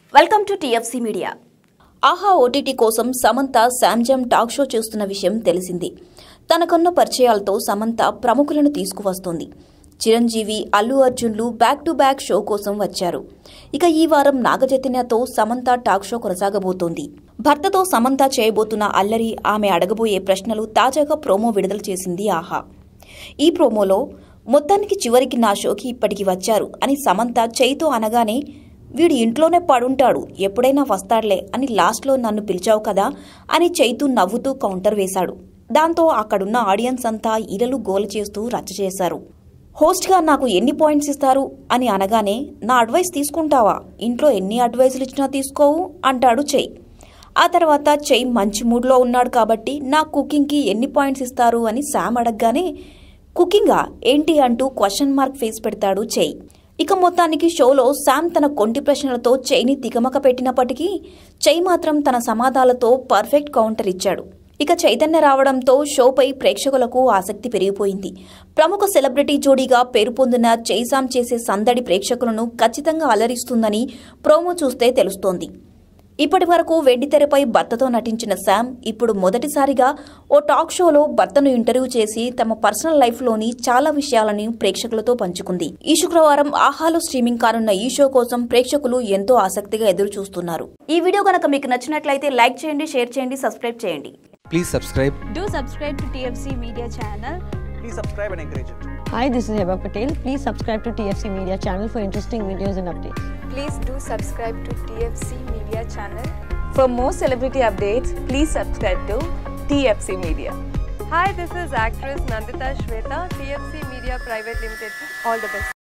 Welcome to TFC media Aha OTT కోసం Samantha sam jam talk show చేస్తున్న విషయం తెలిసింది తనకున్న పరిచయాలతో సమంత ప్రముఖులను తీసుకువస్తోంది చిరంజీవి అల్లు అర్జున్లు బ్యాక్ టు బ్యాక్ షో కోసం వచ్చారు ఇక ఈ వారం నాగచైతన్యతో సమంత టాక్ షో కొనసాగబోతోంది భర్తతో సమంత చేయబోతున్న అల్లరి ఆమె అడగబోయే ప్రశ్నలు తాజాగా ప్రోమో విడుదల చేసింది ఆహా ఈ ప్రోమోలో మొత్తానికి చివరికి నా షోకి ఇప్పటికి వచ్చారు అని సమంత చేయితో అనగానే వీడు ఇంట్లోనే పడుంటాడు ఎప్పుడైనా వస్తాడులే అని లాస్ట్లో నన్ను పిలిచావు కదా అని చైతు నవ్వుతూ కౌంటర్ వేశాడు దాంతో అక్కడున్న ఆడియన్స్ అంతా ఈలలు గోల చేస్తూ రచ్చ చేశారు హోస్ట్గా నాకు ఎన్ని పాయింట్స్ ఇస్తారు అని అనగానే నా అడ్వైస్ తీసుకుంటావా ఇంట్లో ఎన్ని అడ్వైజులు ఇచ్చినా తీసుకోవు అంటాడు చెయ్ ఆ తర్వాత చెయ్ మంచి మూడ్లో ఉన్నాడు కాబట్టి నా కుకింగ్కి ఎన్ని పాయింట్స్ ఇస్తారు అని శామ్ అడగగానే కుకింగా ఏంటి అంటూ క్వశ్చన్ మార్క్ ఫేస్ పెడతాడు చెయ్ ఇక మొత్తానికి షోలో శామ్ తన కొంటి ప్రశ్నలతో చెయ్ని తికమక పెట్టినప్పటికీ చెయ్ మాత్రం తన సమాధాలతో పర్ఫెక్ట్ కౌంటర్ ఇచ్చాడు ఇక చైతన్య రావడంతో షోపై ప్రేక్షకులకు ఆసక్తి పెరిగిపోయింది ప్రముఖ సెలబ్రిటీ జోడీగా పేరు పొందిన జైసామ్ చేసే సందడి ప్రేక్షకులను ఖచ్చితంగా అలరిస్తుందని ప్రోమో చూస్తే తెలుస్తోంది ఇప్పటి వరకు వెండితెరపై భర్తతో నటించిన శామ్ ఇప్పుడు మొదటిసారిగా ఓ టాక్ షోలో భర్తను ఇంటర్వ్యూ చేసి తమ పర్సనల్ లైఫ్లోని చాలా విషయాలను ప్రేక్షకులతో పంచుకుంది ఈ శుక్రవారం ఆహాలో స్ట్రీమింగ్ కానున్న ఈ షో కోసం ప్రేక్షకులు ఎంతో ఆసక్తిగా ఎదురు చూస్తున్నారు ఈ వీడియో కనుక మీకు నచ్చినట్లయితే లైక్ చేయండి షేర్ చేయండి సబ్స్క్రైబ్ చేయండి Please subscribe. Do subscribe to TFC Media channel. please subscribe and encourage it. Hi, this is Heba Patel. Please subscribe to TFC Media channel for interesting videos and updates. Please do subscribe to TFC Media channel. For more celebrity updates, please subscribe to TFC Media. Hi, this is actress Nandita Shweta, TFC Media Private Limited. All the best.